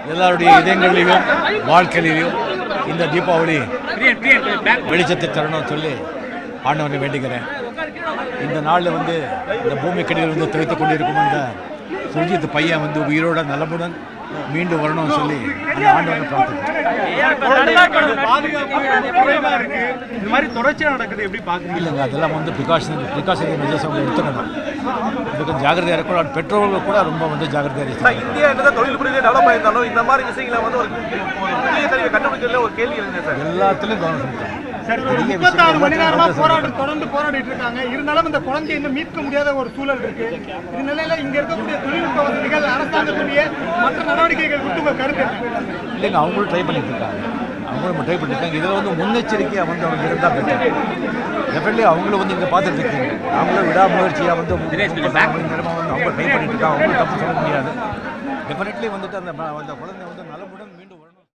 எல்லாருடைய இதயங்களிலும் வாழ்க்கையிலையும் இந்த தீபாவளி வெளிச்சத்தை தரணும்னு சொல்லி ஆண்டவனை வேண்டிக்கிறேன் இந்த நாளில் வந்து இந்த பூமி கடிகள் வந்து துவைத்துக் கொண்டிருக்கும் அந்த சுர்ஜித் பையன் வந்து உயிரோட நலமுடன் மீண்டும் வரணும்னு சொல்லி அந்த ஆண்டவனை பிரார்த்திக்கிறேன் குறைவா இருக்கு இது மாதிரி தொடர்ச்சியா நடக்குது எப்படி பாக்குறீங்க இல்லைங்க அதெல்லாம் வந்து ப்ரிகாஷன் ப்ரிகாஷனரி மெஜர்ஸ் அவங்க எடுத்துக்கணும் இதுக்கு ஜாகிரதையாக இருக்கணும் பெற்றோர்கள் கூட ரொம்ப வந்து ஜாகிரதையாக இருக்கணும் இந்தியா என்னதான் தொழில் புரிதே டெவலப் ஆயிருந்தாலும் இந்த மாதிரி விஷயங்களை வந்து ஒரு ஒரு புதிய தடவை கண்டுபிடிக்கிறதுல ஒரு கேள்வி இருந்தது சார் எல்லாத்துலேயும் கவனம் செலுத்தணும் சார் பெரிய விஷயம் முப்பத்தாறு மணி நேரமா எல்லாத்தையும் போராட்டம் தொடர்ந்து போராடிட்டு இருக்காங்க இருந்தாலும் இந்த குழந்தையை இன்னும் மீட்க முடியாத ஒரு சூழல் இருக்கு இந்த நிலையில இங்க இருக்கக்கூடிய தொழில்நுட்ப வசதிகள் அரசாங்கத்துடைய மற்ற நடவடிக்கைகள் குறித்து உங்க கருத்து என்ன? இல்லைங்க அவங்களும் ட்ரை பண்ணிட்டு இருக்காங்க அவங்களும் ட்ரை பண்ணிருக்காங்க இதில் வந்து முன்னெச்சரிக்கையாக வந்து அவங்க இருந்தால் பெட்டர் டெஃபினெட்லி அவங்களும் வந்து இங்கே பார்த்துட்டு இருக்கீங்க அவங்களும் விடாமுயற்சியாக வந்து முப்பத்தாறு மணி நேரமாக வந்து அவங்க ட்ரை பண்ணிட்டு இருக்காங்க அவங்களும் தப்பு சொல்ல முடியாது டெஃபினெட்லி வந்துட்டு அந்த ம- அந்த குழந்தை வந்து நலமுடன் மீண்டும்